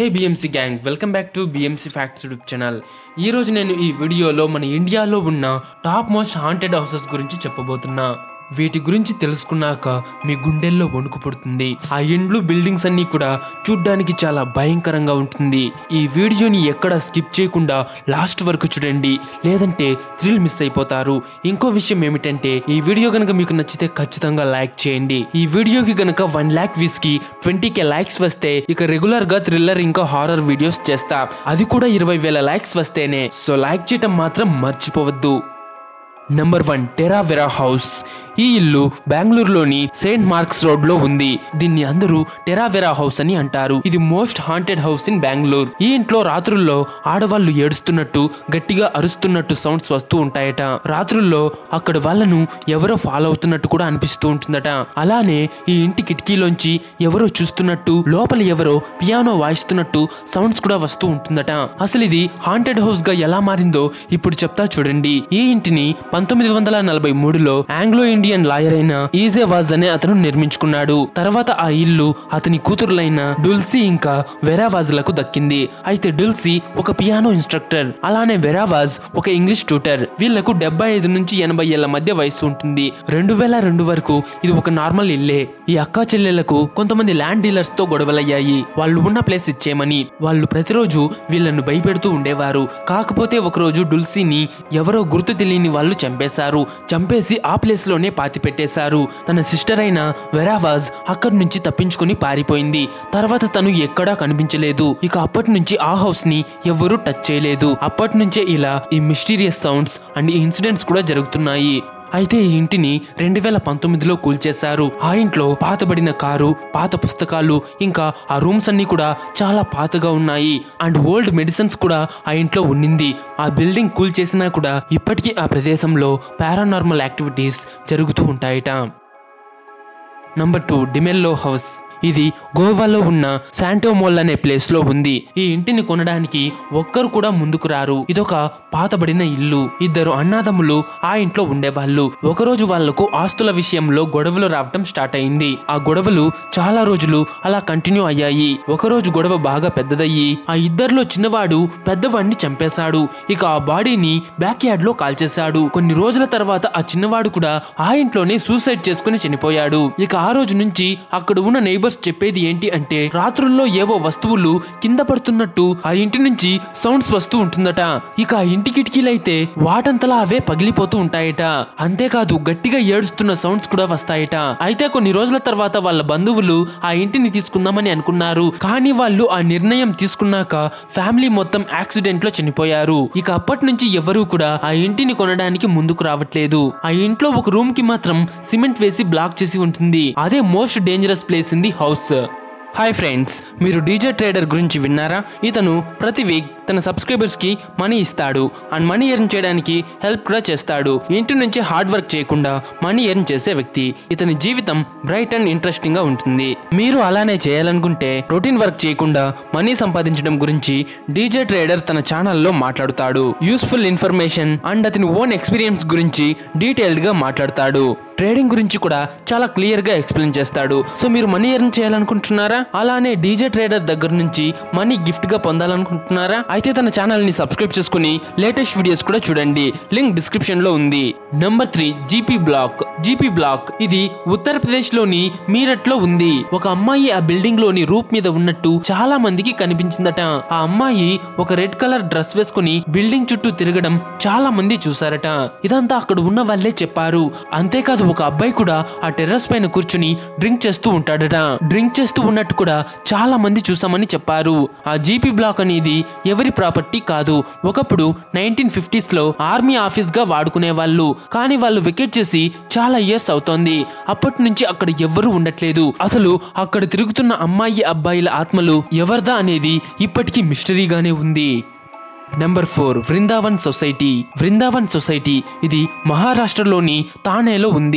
hey BMC gang welcome back to BMC facts YouTube channel ఈ రోజు నేను ఈ వీడియోలో మన ఇండియాలో ఉన్న టాప్ మోస్ట్ హాంటెడ్ హౌసెస్ గురించి చెప్పబోతున్నా వీటి గురించి తెలుసుకున్నాక మీ గుండెల్లో వణుకు పుడుతుంది ఆ ఇండ్లు బిల్డింగ్స్ అన్ని కూడా చూడ్డానికి చాలా భయంకరంగా ఉంటుంది ఈ వీడియోని ఎక్కడ స్కిప్ చేయకుండా లాస్ట్ వరకు చూడండి లేదంటే థ్రిల్ మిస్ అయిపోతారు ఇంకో విషయం ఏమిటంటే ఈ వీడియో కనుక మీకు నచ్చితే ఖచ్చితంగా లైక్ చేయండి ఈ వీడియోకి కనుక వన్ ల్యాక్ వ్యూస్ కి ట్వంటీ కే లైక్స్ వస్తే ఇక రెగ్యులర్ గా థ్రిల్లర్ ఇంకా హారర్ వీడియోస్ చేస్తా అది కూడా ఇరవై వేల లైక్స్ వస్తేనే సో లైక్ చేయటం మాత్రం మర్చిపోవద్దు నంబర్ వన్ టెరావెరా హౌస్ ఈ ఇల్లు బెంగళూరులోని సెయింట్ మార్క్స్ రోడ్ లో ఉంది దీన్ని అందరూ టెరావెరా హౌస్ అని అంటారు ఇది most haunted house in Bengaluru ఈ ఇంట్లో రాత్రుల్లో ఆడవాళ్ళు ఏడుస్తున్నట్టు గట్టిగా అరుస్తున్నట్టు సౌండ్స్ వస్తూ ఉంటాయట రాత్రుల్లో అక్కడ వాళ్ళను ఎవరో ఫాలో అవుతున్నట్టు కూడా అనిపిస్తూ ఉంటుందట అలానే ఈ ఇంటి కిటికీలోంచి ఎవరో చూస్తున్నట్టు లోపల ఎవరో పియానో వాయిస్తున్నట్టు సౌండ్స్ కూడా వస్తూ ఉంటుందట అసలు ఇది హాంటెడ్ హౌస్ గా ఎలా మారిందో ఇప్పుడు చెప్తా చూడండి ఈ ఇంటిని పంతొమ్మిది వందల నలభై మూడులో ఆంగ్లో ఇండియన్ లాయర్ అయిన ఈజే వాజ్ అనే అతను నిర్మించుకున్నాడు తర్వాత ఆ ఇల్లు అతని కూతురులైన డుల్సీ ఇంకా వెరావాజ్ లకు దక్కింది అయితే డుల్సీ ఒక పియానో ఇన్స్ట్రక్టర్ అలానే వెరావాజ్ ఒక ఇంగ్లీష్ ట్యూటర్ వీళ్లకు డెబ్బై ఐదు నుంచి ఎనభై ఏళ్ల మధ్య వయసు ఉంటుంది రెండు వేల రెండు వరకు ఇది ఒక నార్మల్ ఇల్లే ఈ అక్కా చెల్లెళ్లకు కొంతమంది ల్యాండ్ డీలర్స్ తో గొడవలయ్యాయి వాళ్ళు ఉన్న ప్లేస్ ఇచ్చేయమని వాళ్ళు ప్రతిరోజు వీళ్ళను భయపెడుతూ ఉండేవారు కాకపోతే ఒకరోజు డుల్సీని ఎవరో గుర్తు తెలియని వాళ్ళు చంపేశారు చంపేసి ఆ ప్లేస్ లోనే పాతి పెట్టేశారు తన సిస్టర్ అయిన వెరావాజ్ అక్కడి నుంచి తప్పించుకుని పారిపోయింది తర్వాత తను ఎక్కడా కనిపించలేదు ఇక అప్పటి నుంచి ఆ హౌస్ ని ఎవరూ టచ్ చేయలేదు అప్పటి నుంచే ఇలా ఈ మిస్టీరియస్ సౌండ్స్ అండ్ ఇన్సిడెంట్స్ కూడా జరుగుతున్నాయి అయితే ఈ ఇంటిని రెండు వేల పంతొమ్మిదిలో కూల్చేశారు ఆ ఇంట్లో పాతబడిన కారు పాత పుస్తకాలు ఇంకా ఆ రూమ్స్ అన్ని కూడా చాలా పాతగా ఉన్నాయి అండ్ ఓల్డ్ మెడిసిన్స్ కూడా ఆ ఇంట్లో ఉండింది ఆ బిల్డింగ్ కూల్చేసినా కూడా ఇప్పటికీ ఆ ప్రదేశంలో పారానార్మల్ యాక్టివిటీస్ జరుగుతూ ఉంటాయట నంబర్ టూ డిమెల్లో హౌస్ ఇది గోవాలో ఉన్న శాంటోమోల్ అనే ప్లేస్ లో ఉంది ఈ ఇంటిని కొనడానికి ఒక్కరు కూడా ముందుకు రారు ఇదొక పాతబడిన ఇల్లు ఇద్దరు అన్నాదమ్ములు ఆ ఇంట్లో ఉండేవాళ్ళు ఒకరోజు వాళ్లకు ఆస్తుల విషయంలో గొడవలు రావటం స్టార్ట్ అయింది ఆ గొడవలు చాలా రోజులు అలా కంటిన్యూ అయ్యాయి ఒకరోజు గొడవ బాగా పెద్దదయ్యి ఆ ఇద్దరిలో చిన్నవాడు పెద్దవాడిని చంపేశాడు ఇక ఆ బాడీని బ్యాక్ యార్డ్ లో కాల్చేశాడు కొన్ని రోజుల తర్వాత ఆ చిన్నవాడు కూడా ఆ ఇంట్లోనే సూసైడ్ చేసుకుని చనిపోయాడు ఇక ఆ రోజు నుంచి అక్కడ ఉన్న నైబర్స్ చెప్పేది ఏంటి అంటే రాత్రుల్లో ఏవో వస్తువులు కింద పడుతున్నట్టు ఆ ఇంటి నుంచి సౌండ్స్ వస్తూ ఉంటుందట ఇక ఆ ఇంటి కిటికీలైతే వాటంతలా అవే పగిలిపోతూ ఉంటాయట అంతేకాదు గట్టిగా ఏడుస్తున్న సౌండ్స్ కూడా వస్తాయట అయితే కొన్ని రోజుల తర్వాత వాళ్ళ బంధువులు ఆ ఇంటిని తీసుకుందామని అనుకున్నారు కానీ వాళ్ళు ఆ నిర్ణయం తీసుకున్నాక ఫ్యామిలీ మొత్తం యాక్సిడెంట్ లో చనిపోయారు ఇక అప్పటి నుంచి ఎవరూ కూడా ఆ ఇంటిని కొనడానికి ముందుకు రావట్లేదు ఆ ఇంట్లో ఒక రూమ్ కి మాత్రం సిమెంట్ వేసి బ్లాక్ చేసి ఉంటుంది అదే most dangerous place in the house hi friends మీరు డీజే ట్రేడర్ గురించి విన్నారా ఇతను ప్రతి వీక్ తన సబ్స్క్రైబర్స్ కి మనీ ఇస్తాడు అండ్ మనీ ఎర్న్ చేయడానికి హెల్ప్ కూడా చేస్తాడు ఇంటి నుంచి హార్డ్ వర్క్ చేయకుండా మనీ ఎర్న్ చేసే వ్యక్తి ఇతని జీవితం బ్రైట్ అండ్ ఇంట్రెస్టింగ్ గా ఉంటుంది మీరు అలానే చేయాలనుకుంటే రొటీన్ వర్క్ చేయకుండా మనీ సంపాదించడం గురించి డీజే ట్రేడర్ తన ఛానల్లో మాట్లాడుతాడు యూస్ఫుల్ ఇన్ఫర్మేషన్ అండ్ అతని ఓన్ ఎక్స్పీరియన్స్ గురించి డీటెయిల్డ్ గా మాట్లాడతాడు ట్రేడింగ్ గురించి కూడా చాలా క్లియర్ గా ఎక్స్ప్లెయిన్ చేస్తాడు సో మీరు మనీ ఎర్న్ చేయాలనుకుంటున్నారా అలానే డీజే ట్రేడర్ దగ్గర నుంచి మనీ గిఫ్ట్ గా పొందాలనుకుంటున్నారా అయితే తన ఛానల్ ని సబ్స్క్రైబ్ చేసుకుని లేటెస్ట్ వీడియోస్ కూడా చూడండి లింక్ డిస్క్రిప్షన్ లో ఉంది number three GP block GP block ఇది ఉత్తరప్రదేశ్ లోని మీరట్ లో ఉంది ఒక అమ్మాయి ఆ బిల్డింగ్ లోని రూప్ మీద ఉన్నట్టు చాలా మందికి కనిపించిందట ఆ అమ్మాయి ఒక రెడ్ కలర్ డ్రెస్ వేసుకుని బిల్డింగ్ చుట్టూ తిరగడం చాలా మంది చూసారట ఇదంతా అక్కడ ఉన్న వాళ్ళే చెప్పారు అంతేకాదు ఒక అబ్బాయి కూడా ఆ టెర్రస్ పైన కూర్చుని డ్రింక్ చేస్తూ ఉంటాడట డ్రింక్ చేస్తూ ఉన్నట్టు కూడా చాలా మంది చూసామని చెప్పారు ఆ జీపీ బ్లాక్ అనేది ఎవరి ప్రాపర్టీ కాదు ఒకప్పుడు నైన్టీన్ ఫిఫ్టీస్ లో ఆర్మీ ఆఫీస్ గా వాడుకునే వాళ్ళు కానీ వాళ్ళు వికెట్ చేసి చాలా ఇయర్స్ అవుతోంది అప్పటి నుంచి అక్కడ ఎవ్వరూ ఉండట్లేదు అసలు అక్కడ తిరుగుతున్న అమ్మాయి అబ్బాయిల ఆత్మలు ఎవరిదా అనేది ఇప్పటికీ మిస్టరీగానే ఉంది number four Vrindavan society Vrindavan society ఇది మహారాష్ట్రలోని తానేలో ఉంది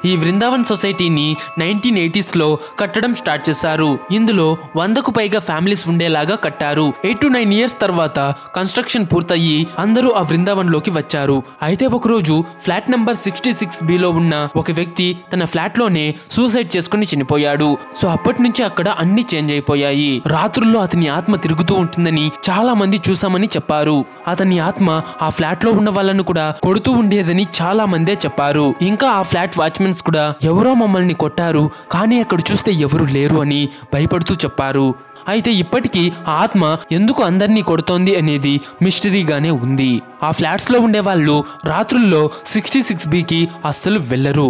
ఈ బృందావన్ సొసైటీని నైన్టీన్ ఎయిటీస్ లో కట్టడం స్టార్ట్ చేశారు ఇందులో వందకు పైగా ఫ్యామిలీస్ ఉండేలాగా కట్టారు ఎయిట్ టు నైన్ ఇయర్స్ తర్వాత కన్స్ట్రక్షన్ పూర్తయి అందరూ ఆ బృందావన్ లోకి వచ్చారు అయితే ఒకరోజు ఫ్లాట్ నెంబర్ సిక్స్టీ సిక్స్ బిలో ఉన్న ఒక వ్యక్తి తన ఫ్లాట్ లోనే సూసైడ్ చేసుకుని చనిపోయాడు సో అప్పటి నుంచి అక్కడ అన్ని చేంజ్ అయిపోయాయి రాత్రుల్లో అతని ఆత్మ తిరుగుతూ ఉంటుందని చాలా మంది చూసామని చెప్పారు అతని ఆత్మ ఆ ఫ్లాట్ లో ఉన్న వాళ్ళను కూడా కొడుతూ ఉండేదని చాలా మందే చెప్పారు ఇంకా ఆ ఫ్లాట్ వాచ్మెన్స్ కూడా ఎవరో మమ్మల్ని కొట్టారు కానీ అక్కడ చూస్తే ఎవరు లేరు అని భయపడుతూ చెప్పారు అయితే ఇప్పటికీ ఆ ఆత్మ ఎందుకు అందరినీ కొడుతోంది అనేది మిస్టరీగానే ఉంది ఆ ఫ్లాట్స్ లో ఉండే వాళ్ళు రాత్రుల్లో సిక్స్టీ సిక్స్ బికి అస్సలు వెళ్ళరు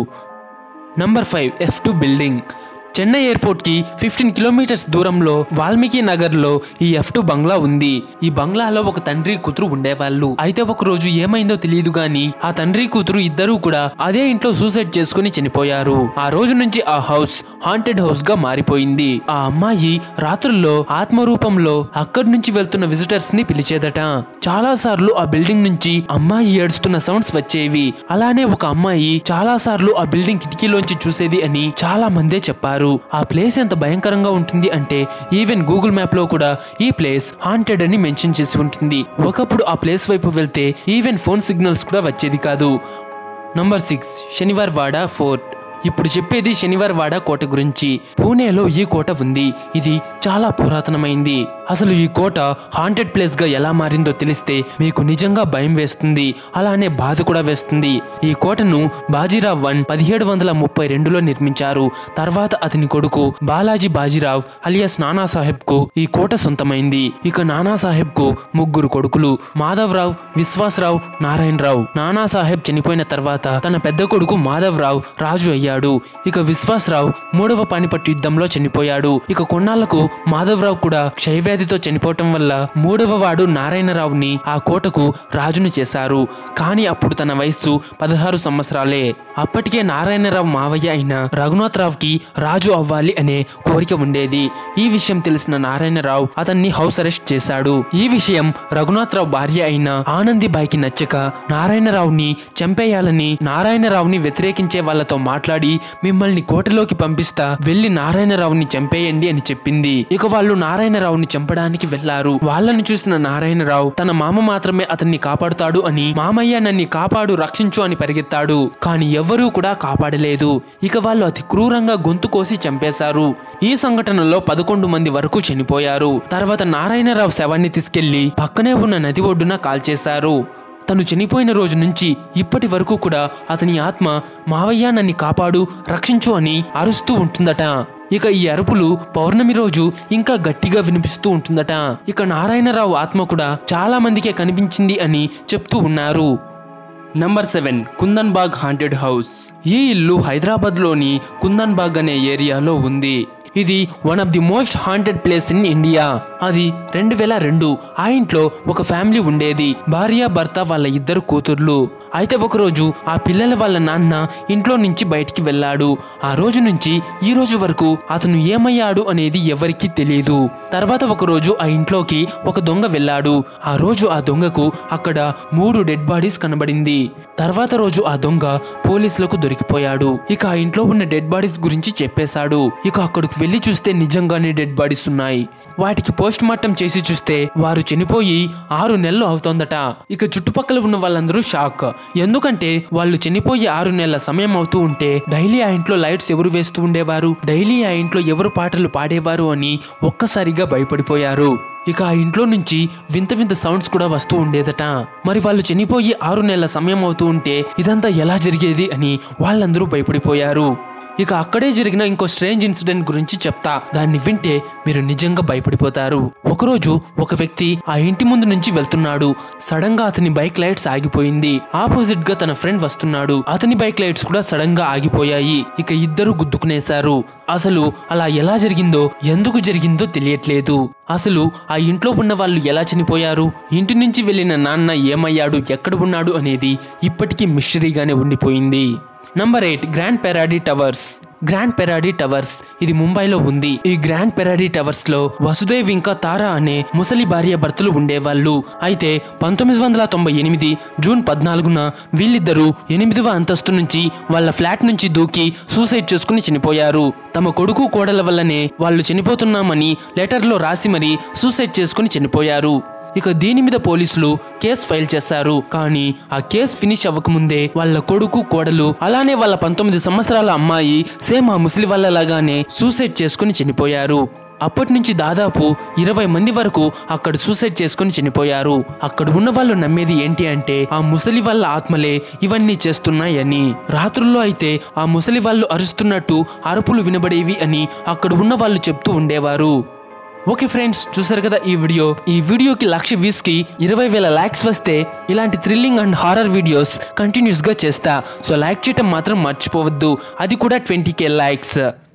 number five F two building Chennai airport కి ఫిఫ్టీన్ కిలోమీటర్స్ దూరంలో వాల్మీకి నగర్ లో ఈ ఎఫ్ టూ బంగ్లా ఉంది ఈ బంగ్లాలో ఒక తండ్రి కూతురు ఉండేవాళ్ళు అయితే ఒక రోజు ఏమైందో తెలియదు గాని ఆ తండ్రి కూతురు ఇద్దరూ కూడా అదే ఇంట్లో సూసైడ్ చేసుకుని చనిపోయారు ఆ రోజు నుంచి ఆ హౌస్ హాంటెడ్ హౌస్ గా మారిపోయింది ఆ అమ్మాయి రాత్రుల్లో ఆత్మ రూపంలో అక్కడి నుంచి వెళ్తున్న విజిటర్స్ ని పిలిచేదట చాలా సార్లు ఆ బిల్డింగ్ నుంచి అమ్మాయి ఏడుస్తున్న సౌండ్స్ వచ్చేవి అలానే ఒక అమ్మాయి చాలా సార్లు ఆ బిల్డింగ్ కిటికీలోంచి చూసేది అని చాలా మందే చెప్పారు ఆ ప్లేస్ ఎంత భయంకరంగా ఉంటుంది అంటే ఈవెన్ గూగుల్ మ్యాప్ లో కూడా ఈ ప్లేస్ హాంటెడ్ అని మెన్షన్ చేసి ఉంటుంది ఒకప్పుడు ఆ ప్లేస్ వైపు వెళ్తే ఈవెన్ ఫోన్ సిగ్నల్స్ కూడా వచ్చేది కాదు నంబర్ సిక్స్ శనివార్ వాడ ఫోర్ట్ ఇప్పుడు చెప్పేది శనివార్ వాడ కోట గురించి పూణేలో ఈ కోట ఉంది ఇది చాలా పురాతనమైంది అసలు ఈ కోట హాంటెడ్ ప్లేస్ గా ఎలా మారిందో తెలిస్తే మీకు నిజంగా భయం వేస్తుంది అలానే బాధ కూడా వేస్తుంది ఈ కోటను బాజీరావ్ వన్ పదిహేడు వందల ముప్పై రెండులో నిర్మించారు తర్వాత అతని కొడుకు బాలాజీ బాజీరావ్ అలియాస్ నానా సాహెబ్ కు ఈ కోట సొంతమైంది ఇక నానా సాహెబ్ కు ముగ్గురు కొడుకులు మాధవరావు విశ్వాసరావు నారాయణరావు నానా సాహెబ్ చనిపోయిన తర్వాత తన పెద్ద కొడుకు మాధవరావు రాజు అయ్యాడు ఇక విశ్వాసరావు మూడవ పానిపట్టు యుద్ధంలో చనిపోయాడు ఇక కొన్నాళ్లకు మాధవరావు కూడా క్షయవ్యాధితో చనిపోవటం వల్ల మూడవ వాడు నారాయణరావుని ఆ కోటకు రాజును చేశారు కానీ అప్పుడు తన వయస్సు పదహారు సంవత్సరాలే అప్పటికే నారాయణరావు మావయ్య అయిన రఘునాథరావుకి రాజు అవ్వాలి అనే కోరిక ఉండేది ఈ విషయం తెలిసిన నారాయణరావు అతన్ని హౌస్ అరెస్ట్ చేశాడు ఈ విషయం రఘునాథరావు భార్య అయిన ఆనందిబాయికి నచ్చక నారాయణరావుని చంపేయాలని నారాయణరావుని వ్యతిరేకించే వాళ్ళతో మాట్లాడి మిమ్మల్ని కోటలోకి పంపిస్తా వెళ్లి నారాయణరావుని చంపేయండి అని చెప్పింది ఇక వాళ్ళు నారాయణరావుని చంపడానికి వెళ్లారు వాళ్ళని చూసిన నారాయణరావు తన మామ మాత్రమే అతన్ని కాపాడుతాడు అని మామయ్య నన్ని కాపాడు రక్షించు అని పరిగెత్తాడు కానీ ఎవ్వరూ కూడా కాపాడలేదు ఇక వాళ్ళు అతి క్రూరంగా గొంతు కోసి చంపేశారు ఈ సంఘటనలో పదకొండు మంది వరకు చనిపోయారు తర్వాత నారాయణరావు శవాన్ని తీసుకెళ్లి పక్కనే ఉన్న నది ఒడ్డున కాల్చేశారు తను చనిపోయిన రోజు నుంచి ఇప్పటి వరకు కూడా అతని ఆత్మ మావయ్య నన్ని కాపాడు రక్షించు అని అరుస్తూ ఉంటుందట ఇక ఈ అరుపులు పౌర్ణమి రోజు ఇంకా గట్టిగా వినిపిస్తూ ఉంటుందట ఇక నారాయణరావు ఆత్మ కూడా చాలా మందికే కనిపించింది అని చెప్తూ ఉన్నారు number seven Kundan Bagh haunted house ఈ ఇల్లు హైదరాబాద్ లోని కుందన్ బాగ్ అనే ఏరియాలో ఉంది ఇది one of the most haunted place in India అది రెండు వేల రెండు ఆ ఇంట్లో ఒక ఫ్యామిలీ ఉండేది భార్య భర్త వాళ్ళ ఇద్దరు కూతుర్లు అయితే ఒకరోజు ఆ పిల్లల వాళ్ళ నాన్న ఇంట్లో నుంచి బయటికి వెళ్ళాడు ఆ రోజు నుంచి ఈ రోజు వరకు అతను ఏమయ్యాడు అనేది ఎవరికీ తెలియదు తర్వాత ఒక రోజు ఆ ఇంట్లోకి ఒక దొంగ వెళ్ళాడు ఆ రోజు ఆ దొంగకు అక్కడ మూడు డెడ్ బాడీస్ కనబడింది తర్వాత రోజు ఆ దొంగ పోలీసులకు దొరికిపోయాడు ఇక ఆ ఇంట్లో ఉన్న డెడ్ బాడీస్ గురించి చెప్పేశాడు ఇక అక్కడికి వెళ్లి చూస్తే నిజంగానే డెడ్ బాడీస్ ఉన్నాయి వాటికి పోస్ట్ మార్టం చేసి చూస్తే వారు చనిపోయి ఆరు నెలలు అవుతోందట ఇక చుట్టుపక్కల ఉన్న వాళ్ళందరూ షాక్ ఎందుకంటే వాళ్ళు చనిపోయి ఆరు నెలల సమయం అవుతూ ఉంటే డైలీ ఆ ఇంట్లో లైట్స్ ఎవరు వేస్తూ ఉండేవారు డైలీ ఆ ఇంట్లో ఎవరు పాటలు పాడేవారు అని ఒక్కసారిగా భయపడిపోయారు ఇక ఆ ఇంట్లో నుంచి వింత వింత సౌండ్స్ కూడా వస్తూ ఉండేదట మరి వాళ్ళు చనిపోయి ఆరు నెలల సమయం అవుతూ ఉంటే ఇదంతా ఎలా జరిగేది అని వాళ్ళందరూ భయపడిపోయారు ఇక అక్కడే జరిగిన ఇంకో స్ట్రేంజ్ ఇన్సిడెంట్ గురించి చెప్తా దాన్ని వింటే మీరు నిజంగా భయపడిపోతారు ఒకరోజు ఒక వ్యక్తి ఆ ఇంటి ముందు నుంచి వెళ్తున్నాడు సడన్ గా అతని బైక్ లైట్స్ ఆగిపోయింది ఆపోజిట్ గా తన ఫ్రెండ్ వస్తున్నాడు అతని బైక్ లైట్స్ కూడా సడన్ గా ఆగిపోయాయి ఇక ఇద్దరు గుద్దుకునేశారు అసలు అలా ఎలా జరిగిందో ఎందుకు జరిగిందో తెలియట్లేదు అసలు ఆ ఇంట్లో ఉన్న వాళ్ళు ఎలా చనిపోయారు ఇంటి నుంచి వెళ్ళిన నాన్న ఏమయ్యాడు ఎక్కడ ఉన్నాడు అనేది ఇప్పటికీ మిస్టరీగానే ఉండిపోయింది number eight Grand Paradi Towers Grand Paradi Towers ఇది ముంబైలో ఉంది ఈ గ్రాండ్ పెరాడీ టవర్స్ లో వసుదేవ్ ఇంకా తారా అనే ముసలి భార్య భర్తలు ఉండేవాళ్ళు అయితే పంతొమ్మిది వందల తొంభై ఎనిమిది జూన్ పద్నాలుగున వీళ్ళిద్దరూ ఎనిమిదవ అంతస్తు నుంచి వాళ్ళ ఫ్లాట్ నుంచి దూకి సూసైడ్ చేసుకుని చనిపోయారు తమ కొడుకు కోడల వల్లనే వాళ్ళు చనిపోతున్నామని లెటర్లో రాసి మరీ సూసైడ్ చేసుకుని చనిపోయారు ఇక దీని మీద పోలీసులు కేసు ఫైల్ చేశారు కానీ ఆ కేసు ఫినిష్ అవ్వకముందే వాళ్ళ కొడుకు కోడలు అలానే వాళ్ళ పంతొమ్మిది సంవత్సరాల అమ్మాయి సేమ్ ఆ ముసలి వాళ్ళలాగానే సూసైడ్ చేసుకుని చనిపోయారు అప్పటి నుంచి దాదాపు ఇరవై మంది వరకు అక్కడ సూసైడ్ చేసుకుని చనిపోయారు అక్కడ ఉన్న వాళ్ళు నమ్మేది ఏంటి అంటే ఆ ముసలి వాళ్ళ ఆత్మలే ఇవన్నీ చేస్తున్నాయని రాత్రుల్లో అయితే ఆ ముసలి వాళ్ళు అరుస్తున్నట్టు అరుపులు వినబడేవి అని అక్కడ ఉన్న వాళ్ళు చెప్తూ ఉండేవారు ఓకే ఫ్రెండ్స్ చూసారు కదా ఈ వీడియో ఈ వీడియోకి లక్ష వ్యూస్ కి ఇరవై వేల లైక్స్ వస్తే ఇలాంటి thrilling and horror videos continuous గా చేస్తా సో లైక్ చేయటం మాత్రం మర్చిపోవద్దు అది కూడా ట్వంటీ కే లైక్స్